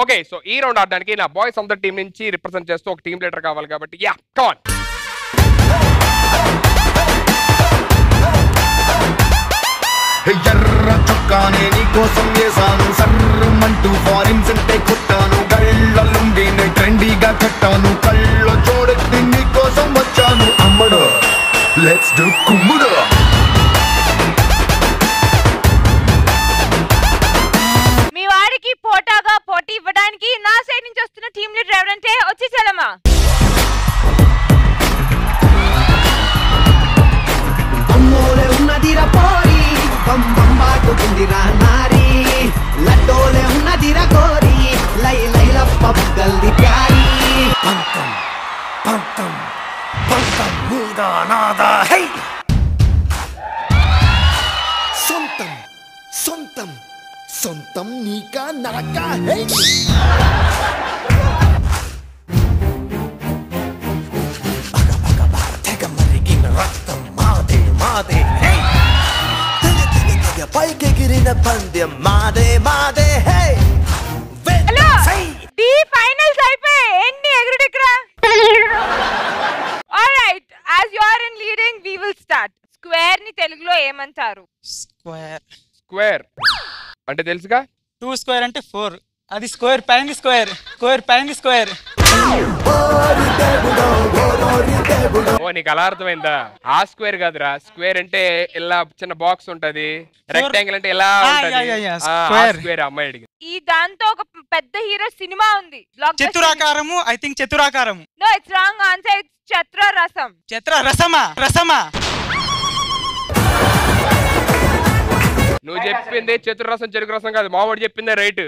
Okay so ఈ round ఆడడానికి నా బాయ్స్ అందరి టీం నుంచి రిప్రజెంట్ చేస్తూ ఒక టీం లీడర్ కావాలి కాబట్టి యా కమాన్ ఎర్ర చుక్కానే నీకోసం వేసాను సర్రమంటూ ఫారిన్స్ అంటే కొట్టాను గళ్ళ లుంగిని ట్రెండీగా కట్టాను కళ్ళ చూడెత్తి నీకోసం వచ్చాను అమ్మడు లెట్స్ డు కుమ్ముడు మీ వాడికి పోటాగా పోటీ ఇవ్వడానికి నా సైడ్ నుంచి వస్తున్న టీం లీడర్ ఎవరంటే వచ్చేసాలమ్మా అమ్మోలే ఉన్నదిరా పోరి బం బం బాటుకుందిరా నారి లడ్డోలే ఉన్నదిరా కోరి లై లైల పబ్బల్ది ప్యారి పంతం పంతం పంతం మీద నాదా హై సొంతం సొంతం సొంతం నీకా నరక హై తెగ మరిగిన రక్తం మాదే మాదే హే తెగ తెగ తెగ పైకెగిరిన పందెం మాదే మాదే హే హలో డి ఫైనల్స్ అయిపోయి ఎన్ని ఎగురుడు ఇక్కడ alright as you are in leading we will start square ని తెలుగులో ఏమంటారు స్క్వేర్ స్క్వేర్ అంటే తెలుసుగా టూ స్క్వేర్ అంటే ఫోర్ అది స్క్వేర్ పైన స్క్వేర్ స్క్వేర్ పైన స్క్వేర్ ఓ నీకు అలా అర్థమైందా ఆ స్క్వేర్ కాదురా స్క్వేర్ అంటే ఇలా చిన్న బాక్స్ ఉంటది రెక్టాంగిల్ అంటే ఇలా ఆ, ఉంటది యా, యా, యా, ఆ, ఆ square. స్క్వేర్ అమ్మాయి అడిగింది ఈ దాంతో ఒక పెద్ద హీరో సినిమా ఉంది చతురాకారము ఐ థింక్ చతురాకారము no it's wrong answer it's చత్ర రసం చతుర రసమా రసమా నువ్వు చెప్పింది చతురరసం చెరుకు రసం కాదు మావాడు చెప్పిందే రైట్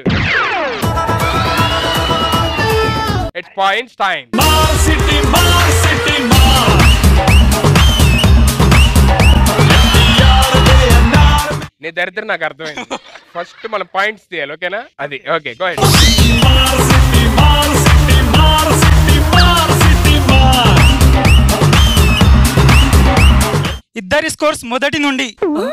ఇట్స్ పాయింట్స్ టైం నీ దరిద్రం నాకు అర్థమైంది ఫస్ట్ మనం పాయింట్స్ తీయాలి ఓకేనా అది ఓకే గో ఇద్దరి స్కోర్స్ మొదటి నుండి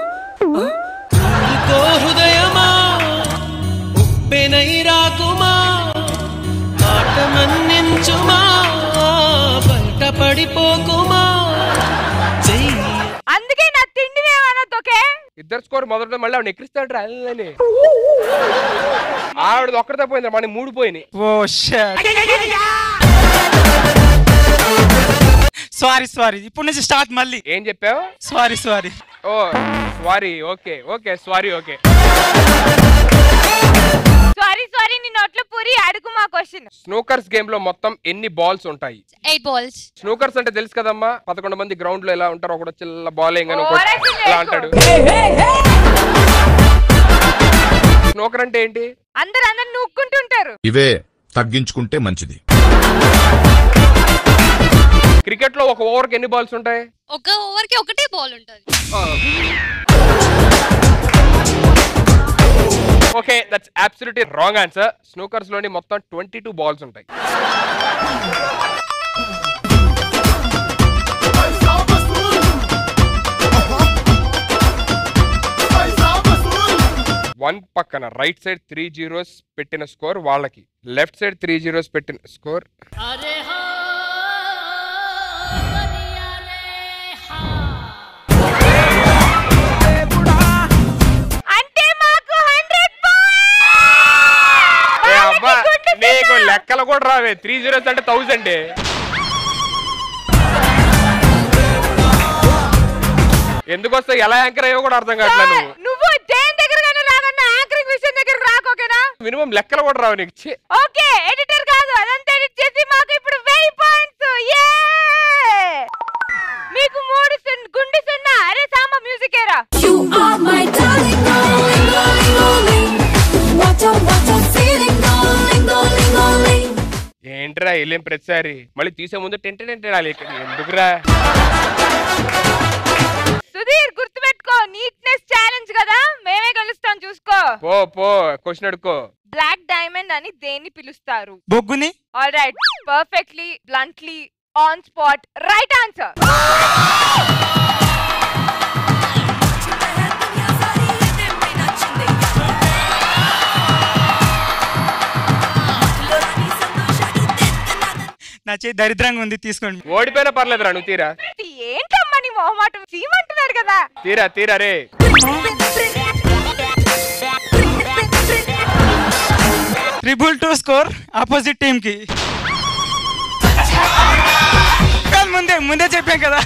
హృదయమా ఉప్పెనై రాకుమా మాట మన్నించుమా బయట పడిపోకుమా చెయ్యి అందుకే నా తిండి ఏమన్నది ఓకే ఇద్దరు స్కోర్ మొదట మళ్ళీ ఆవిడ ఎక్కిస్తాడు రా అని ఆవిడ ఒక్కడితే పోయింది మన మూడు పోయినాయి ఓ సారీ సారీ ఇప్పుడు నుంచి స్టార్ట్ మళ్ళీ ఏం చెప్పావు సారీ సారీ ఓ sorry okay okay sorry okay sorry sorry నీ నోట్లో పూరి అడుగు మా క్వశ్చన్ స్నూకర్స్ గేమ్ లో మొత్తం ఎన్ని బాల్స్ ఉంటాయి ఎయిట్ బాల్స్ స్నూకర్స్ అంటే తెలుసు కదమ్మా పదకొండు మంది గ్రౌండ్ లో ఎలా ఉంటారు ఒకడు చిల్ల బాల్ వేయగానే ఇంకోటి Overacting ఇలా చేయకు. అంటాడు స్నూకర్ అంటే ఏంటి అందరు అందరు నూక్కుంటుంటారు ఇవే తగ్గించుకుంటే మంచిది క్రికెట్ లో ఒక ఓవర్ కి ఎన్ని బాల్స్ ఉంటాయి ఒక ఓవర్ కి ఒకటే బాల్ ఉంటుంది okay that's absolutely wrong answer snookers లోని మొత్తం ట్వంటీ టూ బాల్స్ ఉంటాయి వన్ పక్కన రైట్ సైడ్ త్రీ జీరోస్ పెట్టిన స్కోర్ వాళ్ళకి లెఫ్ట్ సైడ్ త్రీ జీరోస్ పెట్టిన స్కోర్ అంటే మాకు హండ్రెడ్ ఏ అబ్బా నీకు లెక్కలు కూడా రావే త్రీ జీరోస్ అంటే థౌసండ్ ఎందుకు వస్తాయి ఎలా యాంకర్ అయ్యో కూడా అర్థం కావట్లేదు నువ్వు నువ్వు దేని దగ్గర కానీ రాగన్నా యాంకరింగ్ విషయం దగ్గర రాకోకేనా మినిమం లెక్కలు కూడా రావు నీకు ఛీ. ఓకే ఎడిటర్ కాదు అదంతా ఎడిట్ చేసి మాకు ఇప్పుడు వెయ్యి పాయింట్స్ మీకు మూడు సున్- గుండు సున్నా అరే సాంబ మ్యూజిక్ ఏరా You are my darling, darling, darling, darling. What a, what a feeling, darling, darling, darling. ఏంట్రా వెళ్ళేం ప్రతిసారి మళ్ళీ తీసే ముందు టెంట టెంట రాలి ఎందుకురా సుధీర్ గుర్తుపెట్టుకో నీట్నెస్ ఛాలెంజ్ కదా మేమే గెలుస్తాం చూసుకో పో పో క్వశ్చన్ అడుకో బ్లాక్ డైమండ్ అని దేన్ని పిలుస్తారు బొగ్గుని all right perfectly bluntly on spot right answer నా చేతి దరిద్రంగా ఉంది తీసుకోండి ఓడిపోయినా పర్లేదురా నువ్వు తీరా ఏంటమ్మా నీ మొహమాటం సీమంటున్నాడు కదా తీరా తీరా రే triple two score opposite team కి కాదు, ముందే ముందే చెప్పాం కదా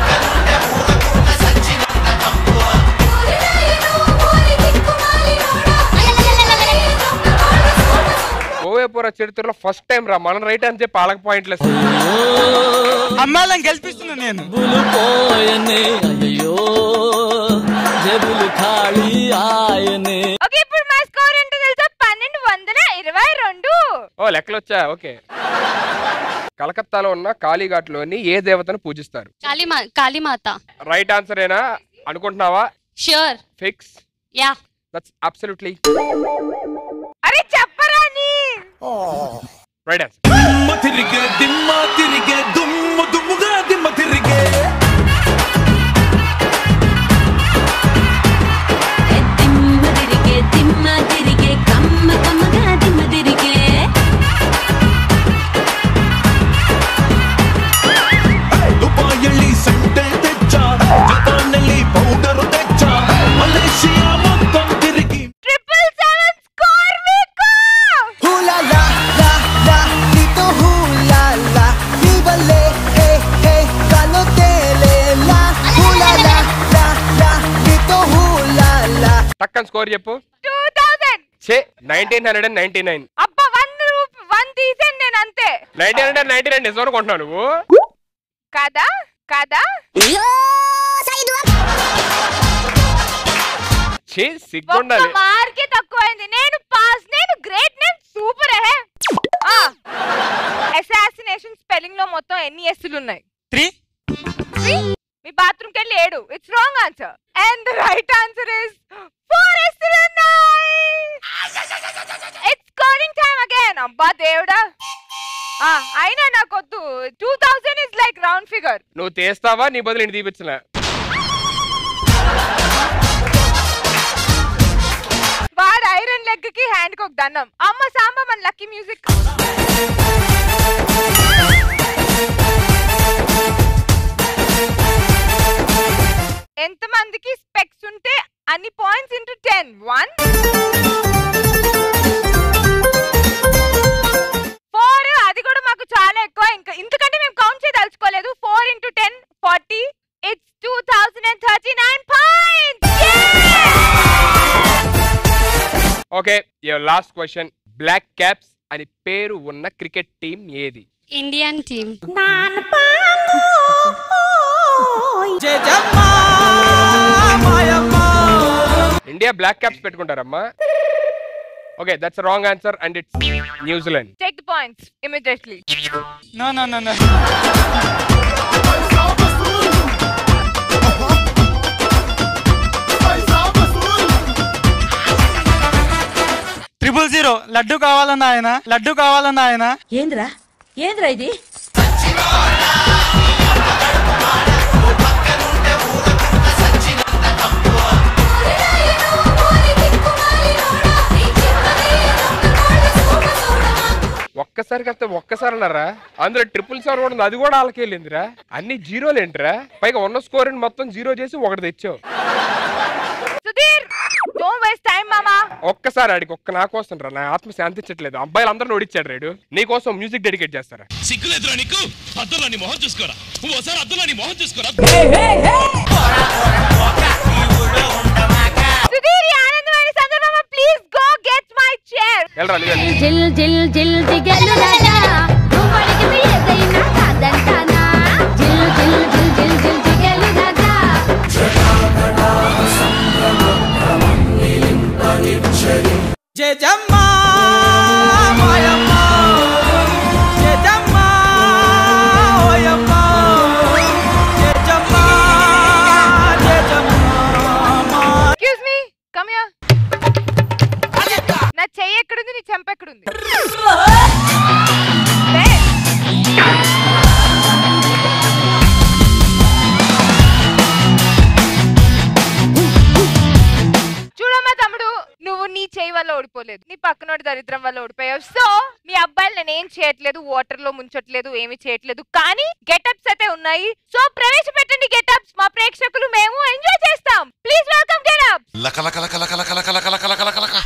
ఓవేపుర చరిత్రలో ఫస్ట్ టైం రా మనం రైట్ అని చెప్పి వాళ్ళకి పాయింట్లు అమ్మాయిలను గెలిపిస్తున్నా నేను పోయనే అయ్యో జబులు ఖాళీ ఆయనే ఓకే ఇప్పుడు మా స్కోర్ ఏంటో తెలుసా పన్నెండు వందల ఇరవై రెండు ఓ లెక్కలు వచ్చా ఓకే కలకత్తాలో ఉన్న కాళీఘాట్లోని ఏ దేవతను పూజిస్తారు కాళీమా కాళీమాత రైట్ ఆన్సర్ ఏనా అనుకుంటున్నావా sure fix yeah that's absolutely అరే చెప్పరా నీ రైట్ ఆన్సర్ దిమ్మ తిరిగే దిమ్మ తిరిగే దుమ్ము దుమ్ముగా దిమ్మ తిరిగే దిమ్మ తిరిగే దిమ్మ తిరిగే కమ్మ కమ్మగా దిమ్మ తిరిగే దుబాయళ్ళి సంటే తెచ్చా జపానెళ్ళి పౌడర్ తెచ్చా మలేషియా మొత్తం తిరిగి ట్రిపుల్ సెవెన్ స్కోర్ మీకు హూలా లా లా లా నీతో హూలా లా నీ వల్లే హే హే కాలో తేలేలా హూలా లా లా లా నీతో హూలా లా టక్కని స్కోర్ చెప్పు టూ థౌసండ్ చే nineteen hundred and ninety nine అబ్బా వన్ రూప్ వన్ తీసాను నేను అంతే నైన్టీన్ హండ్రెడ్ నైన్టీ నైన్ నిజం అనుకుంటున్నావు నువ్వు కదా కదా చే సిగ్గుండాలి ఒక్క మార్కే తక్కువైంది నేను పాస్ నేను గ్రేట్ నేను సూపర్ హే అసాసినేషన్ స్పెల్లింగ్ లో మొత్తం ఎన్ని ఎస్సులు ఉన్నాయి త్రీ Three? మీ బాత్రూమ్ కి వెళ్ళి ఏడు it's wrong answer and the right answer is four ఎస్సులు ఉన్నాయి ఇట్స్ స్కోరింగ్ టైం అగైన్ అబ్బా దేవుడా ఆ, అయినా నాకొద్దు two thousand is like round figure నువ్వు తీస్తావా నీ బదులు ఇంటి తీపించిన వాడు ఐరన్ లెగ్ కి హ్యాండ్ కి ఒక దండం అమ్మ సాంబ మన లక్కీ మ్యూజిక్ ఎంత మందికి స్పెక్స్ ఉంటే అన్ని points into ten one four అది కూడా మాకు చాలా ఎక్కువ ఇంకా ఇంతకంటే మేము కౌంట్ చేయదలుచుకోలేదు four into ten forty it's two thousand and thirty nine points okay last question black caps అని పేరు ఉన్న క్రికెట్ టీం ఏది Indian team India black caps పెట్టుకుంటారమ్మా okay that's wrong answer and it's New Zealand Take the points immediately. No no no no triple zero laddu కావాలన్న ఆయన లడ్డు కావాలన్న ఆయన ఏంద్రా ఏంద్రా ఇది ఒక్కసారి కాస్త ఒక్కసారి అన్నారా అందులో ట్రిపుల్ సెవెన్ కూడా ఉంది అది కూడా వాళ్ళకి వెళ్ళిందిరా అన్ని జీరోలు ఏంటిరా పైగా ఉన్న స్కోర్ మొత్తం జీరో చేసి ఒకటి తెచ్చావు Sudhir, don't waste time, mama. ఒక్కసారి ఆడికి ఒక్క నా కోసం రా నా ఆత్మ శాంతించట్లేదు అబ్బాయిలు అందరూ ఓడిచ్చాడు రేడు నీ కోసం మ్యూజిక్ డెడికేట్ చేస్తారా సిగ్గులేదురా నీకు అద్దంలో నీ మొహం చూసుకోరా ఓసారి అద్దంలో నీ మొహం చూసుకోరా Sudhir, ఈ ఆనందమైన సందర్భంలో please go get my chair. వెళ్ళరా నీ వెళ్ళి. జిల్ జిల్ జిల్ దిగలు రాజా నువ్వు అడిగితే ఏదైనా కాదంటానా జిల్ జిల్ జిల్ జిల్ జిల్ దిగలు రాజా జయజమ్మా మాయమ్మ జయజమ్మా ఓయమ్మ జయజమ్మా జయజమ్మా Excuse me, come here. నా చెయ్యి ఎక్కడుంది నీ చెంప ఎక్కడుంది లే. చూడమ్మా తమ్ముడు నువ్వు నీ చేయి వల్ల ఓడిపోలేదు నీ పక్కనోడి దరిద్రం వల్ల ఓడిపోయావు సో మీ అబ్బాయిలు నేను ఏం చేయట్లేదు వాటర్ లో ముంచట్లేదు ఏమి చేయట్లేదు కానీ గెటప్స్ అయితే ఉన్నాయి సో ప్రవేశపెట్టండి గెటప్స్ మా ప్రేక్షకులు మేము ఎంజాయ్ చేస్తాం ప్లీజ్ వెల్కమ్ గెటప్స్ లక లక లక లక లక లక లక లక లక లక లక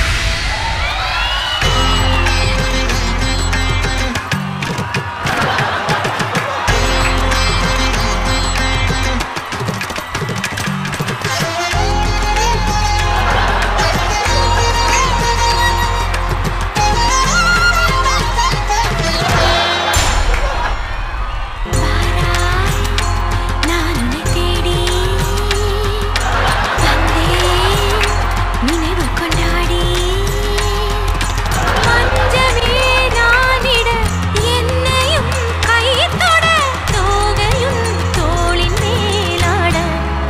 நானுன்னை தேடி வந்தேன் நினைவு கொண்டாடி மஞ்சமே நானிட என்னையும் கை தொட தோகையும் தோளின் மேலாட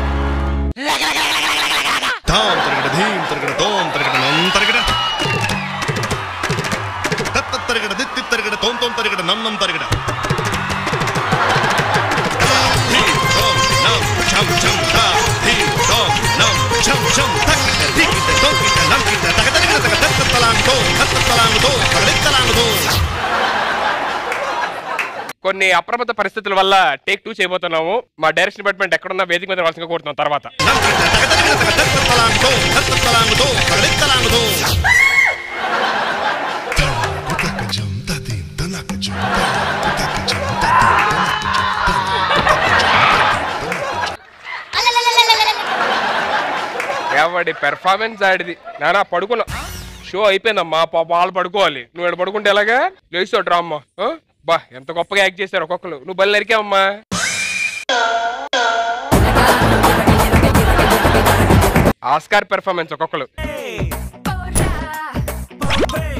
తాం తరగడ ధీం తరగడ తోం తరగడ నం తరగడ తత్త తరగడ దిత్తి తరగడ తోం తోం తరగడ నన్నం తరగడ ధీం తోం నం ఛం ఛం తా ధీం తోం నం ఛం ఛం తక్కిట దిక్కిట తొక్కిట నంకిట తగ తరగడ తగ తత్త తలాంగు తో తత్త తలాంగు తో తగడిక్ తలాంగు తో కొన్ని అప్రమత్త పరిస్థితుల వల్ల టేక్ టూ చేయబోతున్నాము మా డైరెక్షన్ డిపార్ట్మెంట్ ఎక్కడున్నా వేదిక మీద వలసగా కోరుతున్నాం తర్వాత నంకిట తగ తరగడ తగ తత్త తలాంగు తో తత్త తలాంగు తో తగడిక్ తలాంగు తో కుతకజం తదీం తనకజం కుతకజం తదీం ఎవడి పెర్ఫార్మెన్స్ ఆడిది నానా పడుకున్నా షో అయిపోయిందమ్మా పాప వాళ్ళు పడుకోవాలి నువ్వు ఇక్కడ పడుకుంటే ఎలాగా లేచావు డ్రామా ఆ? బా ఎంత గొప్పగా యాక్ట్ చేశారు ఒక్కొక్కరు నువ్వు బలి నరికావమ్మా ఆస్కార్ పెర్ఫార్మెన్స్ ఒక్కొక్కరు